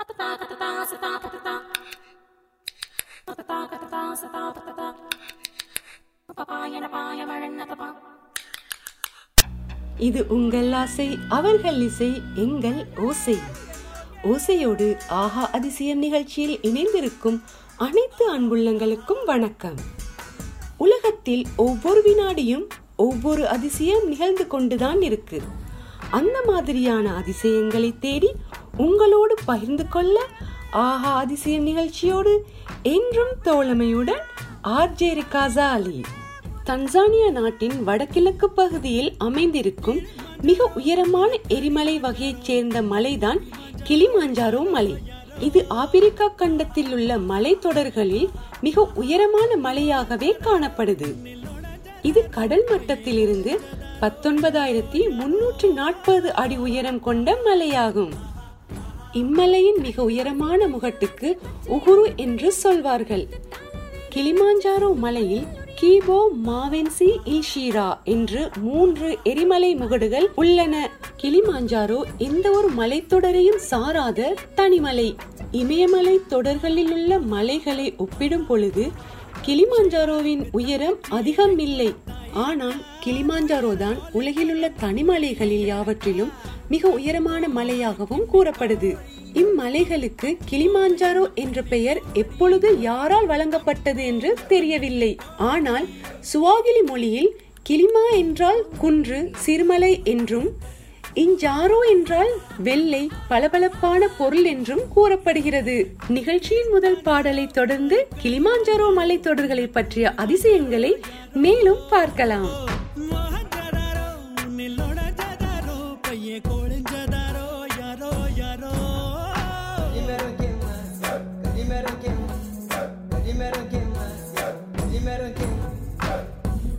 இது உங்கள் ஆசை அவர்கள் இசை எங்கள் ஓசை ஓசையோடு ஆஹா அதிசயம் நிகழ்ச்சியில் இணைந்திருக்கும் அனைத்து அன்புள்ளங்களுக்கும் வணக்கம் உலகத்தில் ஒவ்வொரு வினாடியும் ஒவ்வொரு அதிசயம் நிகழ்ந்து கொண்டுதான் இருக்கு அந்த மாதிரியான அதிசயங்களை தேடி உங்களோடு பகிர்ந்து கொள்ள ஆஹா அதிசயம் நிகழ்ச்சியோடு என்றும் தோழமையுடன் ஆர்ஜே ரிகாசா அலி தன்சானியா நாட்டின் வடகிழக்கு பகுதியில் அமைந்திருக்கும் மிக உயரமான எரிமலை வகையைச் சேர்ந்த மலைதான் கிளிமாஞ்சாரோ மலை இது ஆப்பிரிக்கா கண்டத்தில் உள்ள மலைத்தொடர்களில் மிக உயரமான மலையாகவே காணப்படுது இது கடல் மட்டத்திலிருந்து பத்தொன்பதாயிரத்தி முன்னூற்றி நாற்பது அடி உயரம் கொண்ட மலையாகும் இம்மலையின் மிக உயரமான முகட்டுக்கு உகுரு என்று சொல்வார்கள் கிளிமாஞ்சாரோ மலையில் கீபோ மாவென்சி இல்ஷீரா என்று மூன்று எரிமலை முகடுகள் உள்ளன கிளிமாஞ்சாரோ எந்த ஒரு மலைத்தொடரையும் சாராத தனிமலை இமயமலை தொடர்களில் உள்ள மலைகளை ஒப்பிடும் பொழுது கிளிமாஞ்சாரோவின் உயரம் அதிகம் இல்லை ஆனால் கிளிமாஞ்சாரோ தான் உலகில் உள்ள தனிமலைகளில் யாவற்றிலும் மிக உயரமான மலையாகவும் கூறப்படுது இம்மலைகளுக்கு கிளிமாஞ்சாரோ என்ற பெயர் எப்பொழுது யாரால் வழங்கப்பட்டது என்று தெரியவில்லை ஆனால் சுவாகிலி மொழியில் கிளிமா என்றால் குன்று சிறுமலை என்றும் இஞ்சாரோ என்றால் வெள்ளை பளபளப்பான பொருள் என்றும் கூறப்படுகிறது நிகழ்ச்சியின் முதல் பாடலை தொடர்ந்து கிளிமாஞ்சாரோ மலைத்தொடர்களை பற்றிய அதிசயங்களை மேலும் பார்க்கலாம் ಮಹಜದಾರೋ ನಿಲ್ಲೋಡ ಜದಾರೋ ಪಯ್ಯೆ ಕೋಳಿಂಜದಾರೋ ಯಾರೋ ಯಾರೋ Primero que más, primero que más, primero que más, primero que más.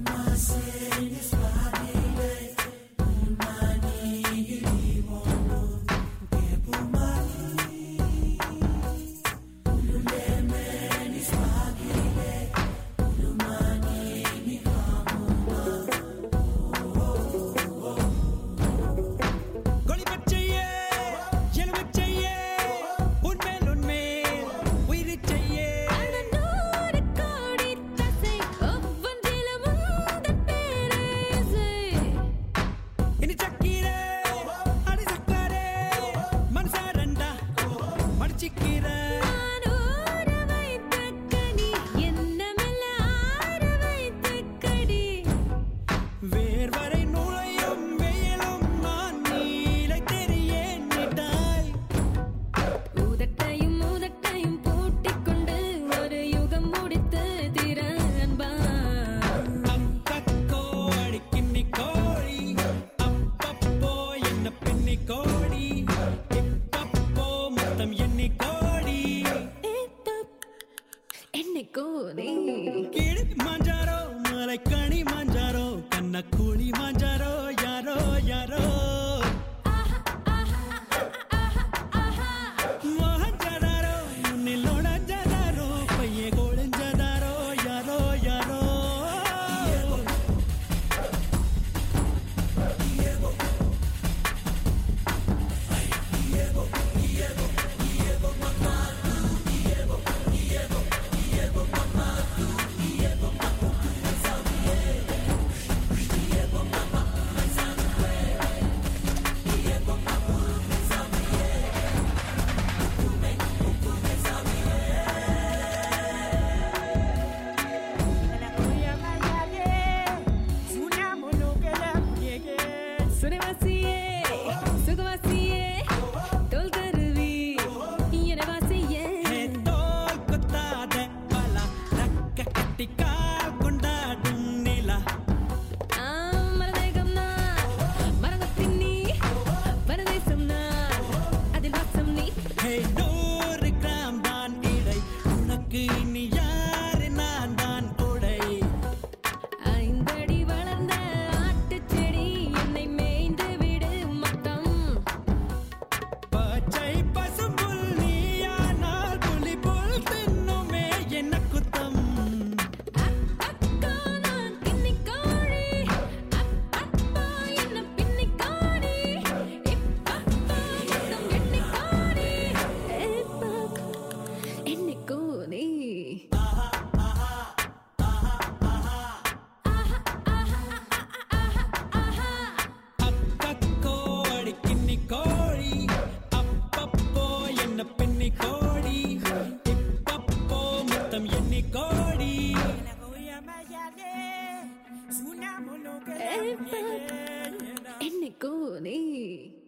கொடி பச்சையே எலுமிச்சையே உன்மேல் உன்மேல் உயிரிச் செய்யே நூறு கோடி தசை ஒவ்வொன்றிலும் உந்தன் பேரேசை இனி சக்கீரே அடி சக்கரே மனசாரண்டா மடிச்சிக்கீர நான் ஊற வைத்த கனி என்னமெல்லாம் ஆற வைத்த கடி வேர்வரை நுழையும் வெயிலும் நான் நீலை தெரியேன் நிட்டாய் உதட்டையும் உதட்டையும் பூட்டிக் கொண்டு ஒரு யுகம் முடித்து திற அன்பா அக்கக்கோ அடிக்கின்னி கோழி அப்பப்போ என்ன பின்னி கோடி இப்பப்போ மொத்தம் எண்ணி கோடி எண்ணி கோடி இப்பப்போ மொத்தம் எண்ணி கோடி என்னைக்கோ நீ